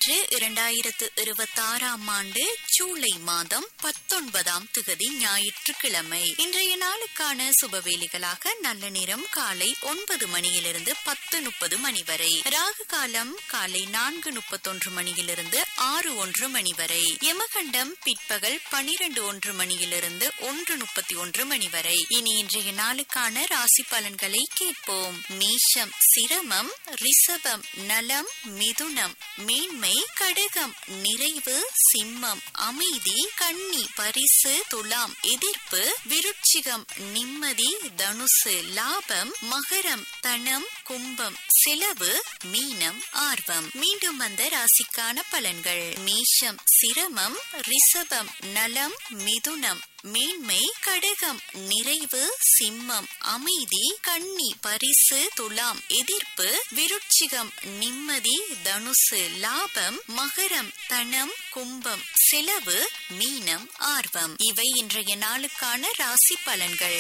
இன்று இரண்டாயிரத்து இருபத்தாறாம் ஆண்டு ஜூலை மாதம் பத்தொன்பதாம் திகதி ஞாயிற்றுக்கிழமை இன்றைய நாளுக்கான சுபவேலிகளாக நல்ல நேரம் காலை ஒன்பது மணியிலிருந்து பத்து முப்பது மணி வரை ராகு காலம் காலை நான்கு முப்பத்தொன்று மணியிலிருந்து ஆறு ஒன்று மணி வரை யமகண்டம் பிற்பகல் பனிரெண்டு ஒன்று மணியிலிருந்து ஒன்று முப்பத்தி ஒன்று மணி வரை இனி இன்றைய நாளுக்கான ராசி பலன்களை கேட்போம் மேஷம் சிரமம் ரிஷபம் நலம் மிதுனம் மேன்மை கடகம் நிறைவு சிம்மம் அமைதி கன்னி பரிசு துலாம் எதிர்ப்பு விருட்சிகம் நிம்மதி தனுசு லாபம் மகரம் தனம் கும்பம் செலவு மீனம் ஆர்வம் மீண்டும் வந்த ராசிக்கான பலன்கள் மேஷம் சிரமம் ரிஷபம் நலம் மிதுனம் மேன்மை கடகம் நிறைவு சிம்மம் அமைதி கன்னி பரிசு துலாம் எதிர்ப்பு விருட்சிகம் நிம்மதி தனுசு லாபம் மகரம் தனம் கும்பம் செலவு மீனம் ஆர்வம் இவை இன்றைய நாளுக்கான ராசி பலன்கள்